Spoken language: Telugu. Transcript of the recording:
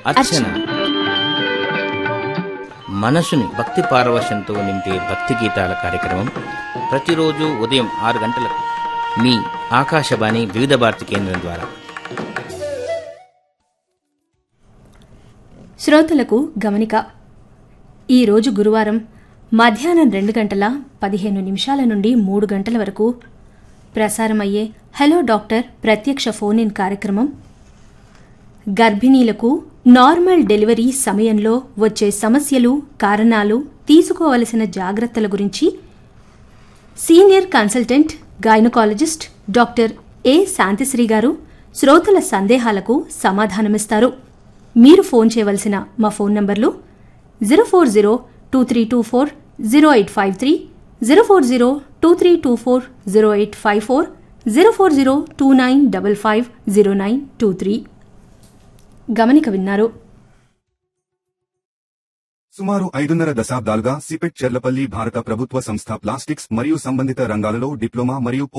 అర్చన మనసుని భక్తి పారవశంతో నింపే భక్తి గీతాల కార్యక్రమం ప్రతిరోజు ఉదయం ఆరు గంటలకు మీ ఆకాశవాణి వివిధ భారతి కేంద్రం ద్వారా శ్రోతలకు గమనిక ఈరోజు గురువారం మధ్యాహ్నం రెండు గంటల పదిహేను నిమిషాల నుండి మూడు గంటల వరకు ప్రసారమయ్యే హలో డాక్టర్ ప్రత్యక్ష ఫోన్ ఇన్ కార్యక్రమం గర్భిణీలకు నార్మల్ డెలివరీ సమయంలో వచ్చే సమస్యలు కారణాలు తీసుకోవలసిన జాగ్రత్తల గురించి senior consultant gynaecologist doctor A Shantisri garu శ్రోతల సందేహాలకు సమాధానమిస్తారు మీరు ఫోన్ చేయవలసిన మా ఫోన్ నంబర్లు zero four zero two three two four zero eight five three zero four zero two three two four zero eight five four zero four zero two nine double five zero nine two three గమనిక విన్నారు సుమారు ఐదున్నర దశాబ్దాలుగా సిపెట్ చెర్లపల్లి భారత ప్రభుత్వ సంస్థ ప్లాస్టిక్స్ మరియు సంబంధిత రంగాలలో డిప్లొమా మరియు